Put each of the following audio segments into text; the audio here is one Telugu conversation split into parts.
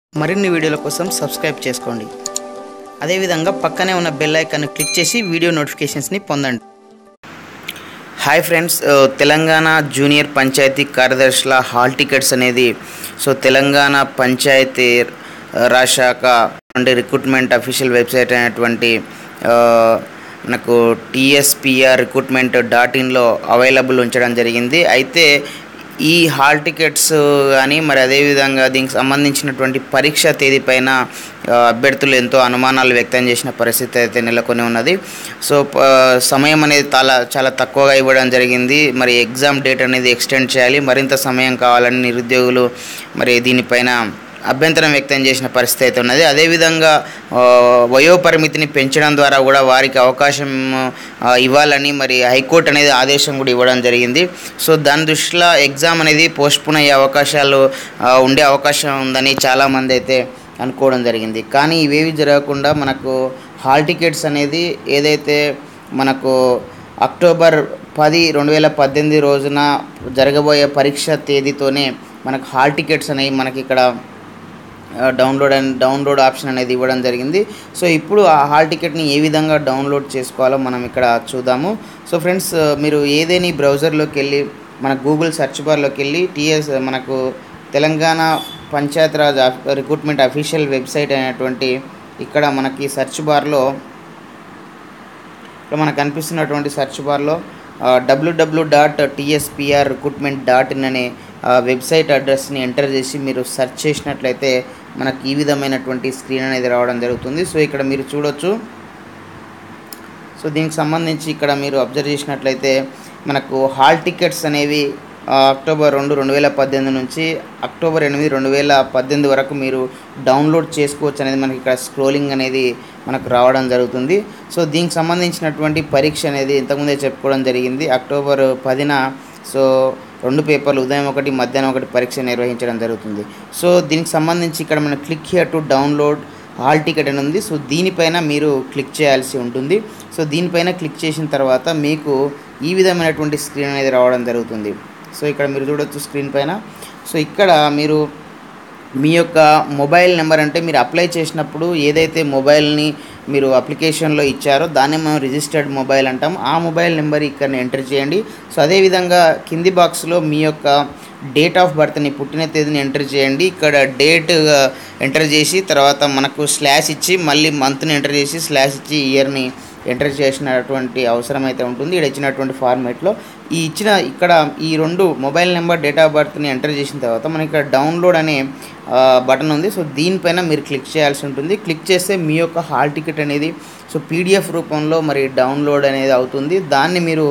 మరిన్ని వీడియోల కోసం సబ్స్క్రైబ్ చేసుకోండి అదేవిధంగా పక్కనే ఉన్న బెల్ ఐకాన్ క్లిక్ చేసి వీడియో నోటిఫికేషన్స్ని పొందండి హాయ్ ఫ్రెండ్స్ ఆ, తెలంగాణ జూనియర్ పంచాయతీ కార్యదర్శుల హాల్ టికెట్స్ అనేది సో తెలంగాణ పంచాయతీ ఆ, రాజ్ శాఖ అంటే రిక్రూట్మెంట్ అఫీషియల్ వెబ్సైట్ అయినటువంటి ఆ, మనకు టీఎస్పిఆర్ రిక్రూట్మెంట్ డాట్ ఇన్లో అవైలబుల్ ఉంచడం జరిగింది అయితే ఈ హాల్ టికెట్స్ కానీ మరి అదేవిధంగా దీనికి సంబంధించినటువంటి పరీక్ష తేదీ పైన ఆ, అభ్యర్థులు ఎంతో అనుమానాలు వ్యక్తం చేసిన పరిస్థితి అయితే నెలకొని ఉన్నది సో ప- సమయం అనేది చాలా చాలా తక్కువగా ఇవ్వడం జరిగింది మరి ఎగ్జామ్ డేట్ అనేది ఎక్స్టెండ్ చేయాలి మరింత సమయం కావాలని నిరుద్యోగులు మరి దీనిపైన అభ్యంతరం వ్యక్తం చేసిన పరిస్థితి అయితే ఉన్నది అదేవిధంగా ఆ, వయో పరిమితిని పెంచడం ద్వారా కూడా వారికి అవకాశం ఆ, ఇవ్వాలని మరి హైకోర్టు అనేది ఆదేశం కూడా ఇవ్వడం జరిగింది సో దాని దృష్టిలో ఎగ్జామ్ అనేది పోస్ట్పోన్ అయ్యే అవకాశాలు ఆ, ఉండే అవకాశం ఉందని చాలామంది అయితే అనుకోవడం జరిగింది కానీ ఇవేవి జరగకుండా మనకు హాల్ టికెట్స్ అనేది ఏదైతే మనకు అక్టోబర్ పది రెండు వేల పద్దెనిమిది రోజున జరగబోయే పరీక్ష తేదీతోనే మనకు హాల్ టికెట్స్ అనేవి మనకి ఇక్కడ ఆ, డౌన్లోడ్ అండ్ డౌన్లోడ్ ఆప్షన్ అనేది ఇవ్వడం జరిగింది సో ఇప్పుడు ఆ హాల్ టికెట్ని ఏ విధంగా డౌన్లోడ్ చేసుకోవాలో మనం ఇక్కడ చూద్దాము సో ఫ్రెండ్స్ ఆ, మీరు ఏదేని బ్రౌజర్లోకి వెళ్ళి మన గూగుల్ సెర్చ్ బార్లోకి వెళ్ళి టీఎస్ మనకు Telangana Panchayat Raj of- recruitment official website అయినటువంటి ఇక్కడ మనకి సెర్చ్ బార్లో ఇక్కడ మనకు కనిపిస్తున్నటువంటి సెర్చ్ బార్లో WWW dot TSPR recruitment dot in అనే ఆ, వెబ్సైట్ అడ్రస్ని ఎంటర్ చేసి మీరు సెర్చ్ చేసినట్లయితే మనకి ఈ విధమైనటువంటి స్క్రీన్ అనేది రావడం జరుగుతుంది సో ఇక్కడ మీరు చూడొచ్చు సో దీనికి సంబంధించి ఇక్కడ మీరు అబ్జర్వ్ చేసినట్లయితే మనకు హాల్ టికెట్స్ అనేవి ఆ, అక్టోబర్ రెండు రెండు వేల పద్దెనిమిది నుంచి అక్టోబర్ ఎనిమిది రెండు వేల పద్దెనిమిది వరకు మీరు డౌన్లోడ్ చేసుకోవచ్చు అనేది మనకి ఇక్కడ స్క్రోలింగ్ అనేది మనకు రావడం జరుగుతుంది సో దీనికి సంబంధించినటువంటి పరీక్ష అనేది ఇంతకుముందే చెప్పుకోవడం జరిగింది అక్టోబర్ పదిన సో రెండు పేపర్లు ఉదయం ఒకటి మధ్యాహ్నం ఒకటి పరీక్ష నిర్వహించడం జరుగుతుంది సో దీనికి సంబంధించి ఇక్కడ మనం click here to download hall ticket అని ఉంది సో దీనిపైన మీరు క్లిక్ చేయాల్సి ఉంటుంది సో దీనిపైన క్లిక్ చేసిన తర్వాత మీకు ఈ విధమైనటువంటి స్క్రీన్ అనేది రావడం జరుగుతుంది సో ఇక్కడ మీరు చూడొచ్చు స్క్రీన్ పైన సో ఇక్కడ మీరు మీ యొక్క మొబైల్ నెంబర్ అంటే మీరు అప్లై చేసినప్పుడు ఏదైతే మొబైల్ని మీరు అప్లికేషన్లో ఇచ్చారో దాన్ని మనం రిజిస్టర్డ్ మొబైల్ అంటాం ఆ మొబైల్ నెంబర్ ఇక్కడ ఎంటర్ చేయండి సో అదేవిధంగా కింది బాక్స్లో మీ యొక్క డేట్ ఆఫ్ బర్త్ని పుట్టిన తేదీని ఎంటర్ చేయండి ఇక్కడ డేట్ ఎంటర్ చేసి తర్వాత మనకు స్లాష్ ఇచ్చి మళ్ళీ మంత్ని ఎంటర్ చేసి స్లాష్ ఇచ్చి ఇయర్ని ఎంటర్ చేసినటువంటి అవసరం అయితే ఉంటుంది ఇక్కడ ఇచ్చినటువంటి ఫార్మేట్లో ఈ ఇచ్చిన ఇక్కడ ఈ రెండు మొబైల్ నెంబర్ డేట్ ఆఫ్ బర్త్ని ఎంటర్ చేసిన తర్వాత మనకి ఇక్కడ డౌన్లోడ్ అనే బటన్ ఉంది సో దీనిపైన మీరు క్లిక్ చేయాల్సి ఉంటుంది క్లిక్ చేస్తే మీ యొక్క హాల్ టికెట్ అనేది సో పీడిఎఫ్ రూపంలో మరి డౌన్లోడ్ అనేది అవుతుంది దాన్ని మీరు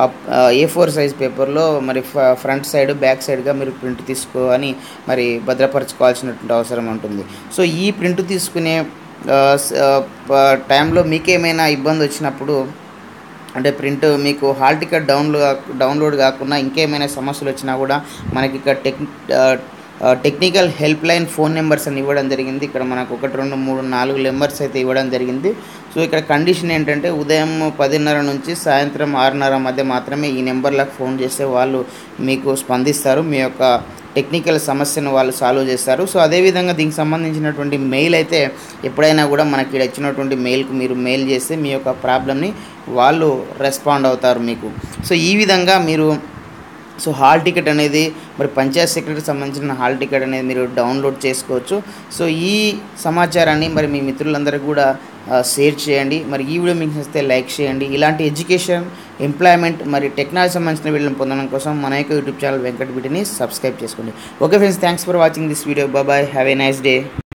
ఏ ఫోర్ సైజ్ పేపర్లో మరి ఫ్రంట్ సైడ్ బ్యాక్ సైడ్గా మీరు ప్రింట్ తీసుకొని మరి భద్రపరచుకోవాల్సినటువంటి అవసరం ఉంటుంది సో ఈ ప్రింట్ తీసుకునే ఆ, స- ఆ, ప- టైంలో మీకేమైనా ఇబ్బంది వచ్చినప్పుడు అంటే ప్రింట్ మీకు హాల్ టికెట్ డౌన్లోడ్ డౌన్లోడ్ కాకుండా ఇంకేమైనా సమస్యలు వచ్చినా కూడా మనకి ఇక్కడ టెక్ ఆ, ఆ, technical help line phone numbers అని ఇవ్వడం జరిగింది ఇక్కడ మనకు ఒకటి రెండు మూడు నాలుగు నెంబర్స్ అయితే ఇవ్వడం జరిగింది సో ఇక్కడ కండిషన్ ఏంటంటే ఉదయం పదిన్నర నుంచి సాయంత్రం ఆరున్నర మధ్య మాత్రమే ఈ నెంబర్లకు ఫోన్ చేస్తే వాళ్ళు మీకు స్పందిస్తారు మీ యొక్క టెక్నికల్ సమస్యను వాళ్ళు సాల్వ్ చేస్తారు సో అదేవిధంగా దీనికి సంబంధించినటువంటి మెయిల్ అయితే ఎప్పుడైనా కూడా మనకి ఇక్కడ ఇచ్చినటువంటి మెయిల్కు మీరు మెయిల్ చేస్తే మీ యొక్క ప్రాబ్లమ్ని వాళ్ళు రెస్పాండ్ అవుతారు మీకు సో ఈ విధంగా మీరు సో హాల్ టికెట్ అనేది మరి పంచాయత్ సెక్రటరీకి సంబంధించిన హాల్ టికెట్ అనేది మీరు డౌన్లోడ్ చేసుకోవచ్చు సో ఈ సమాచారాన్ని మరి మీ మిత్రులందరికీ కూడా ఆ, షేర్ చేయండి మరి ఈ వీడియో మీకు నచ్చితే లైక్ చేయండి ఇలాంటి ఎడ్యుకేషన్ ఎంప్లాయ్మెంట్ మరి టెక్నాలజీ సంబంధించిన వీడియోలను పొందడం కోసం మన యొక్క యూట్యూబ్ ఛానల్ వెంకట్ బిటిని సబ్స్క్రైబ్ చేసుకోండి okay friends thanks for watching this video bye have a nice day